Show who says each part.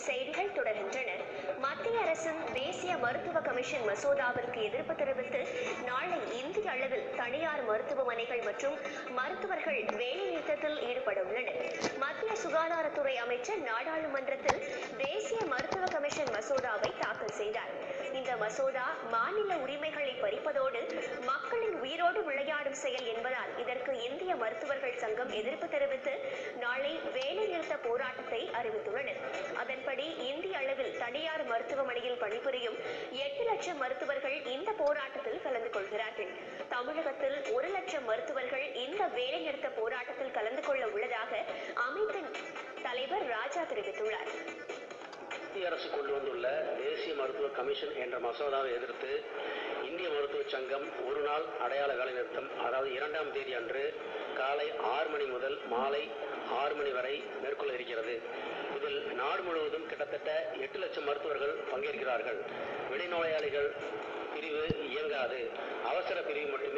Speaker 1: செய்திகள் தொடர்கின்றன மத்திய அரசின் தேசிய மருத்துவ கமிஷன் மசோதாவிற்கு எதிர்ப்பு தெரிவித்து நாளை இந்திய அளவில் தனியார் மருத்துவமனைகள் மற்றும் மருத்துவர்கள் வேலைநிறுத்தத்தில் ஈடுபட உள்ளனர் மத்திய சுகாதாரத்துறை அமைச்சர் நாடாளுமன்றத்தில் தேசிய மருத்துவ கமிஷன் மசோதாவை தாக்கல் செய்தார் இந்த மசோதா மாநில உரிமைகளை பறிப்பதோடு மக்களின் உயிரோடு விளையாடும் செயல் என்பதால் இதற்கு இந்திய மருத்துவர்கள் சங்கம் எதிர்ப்பு தெரிவித்து நாளை வேலைநிறுத்த போராட்டத்தை அறிவித்துள்ளனர் அதன்படி இந்திய அளவில் தனியார் மருத்துவமனையில் பணிபுரியும் எட்டு லட்சம் மருத்துவர்கள் இந்த போராட்டத்தில் கலந்து கொள்கிறார்கள் தமிழகத்தில் ஒரு லட்சம் மருத்துவர்கள் இந்த வேலைநிறுத்த போராட்டத்தில் கலந்து கொள்ள உள்ளதாக அமைப்பின் தலைவர் ராஜா தெரிவித்துள்ளார்
Speaker 2: மத்திய அரசு கொண்டு வந்துள்ள தேசிய மருத்துவ கமிஷன் என்ற மசோதாவை எதிர்த்து இந்திய மருத்துவ சங்கம் ஒரு நாள் அடையாள வேலைநிறுத்தம் அதாவது இரண்டாம் தேதி அன்று காலை ஆறு மணி முதல் மாலை ஆறு மணி வரை மேற்கொள்ள இருக்கிறது இதில் நாடு முழுவதும் கிட்டத்தட்ட எட்டு லட்சம் மருத்துவர்கள் பங்கேற்கிறார்கள் வெளிநோயாளிகள் பிரிவு இயங்காது அவசர பிரிவு மட்டுமே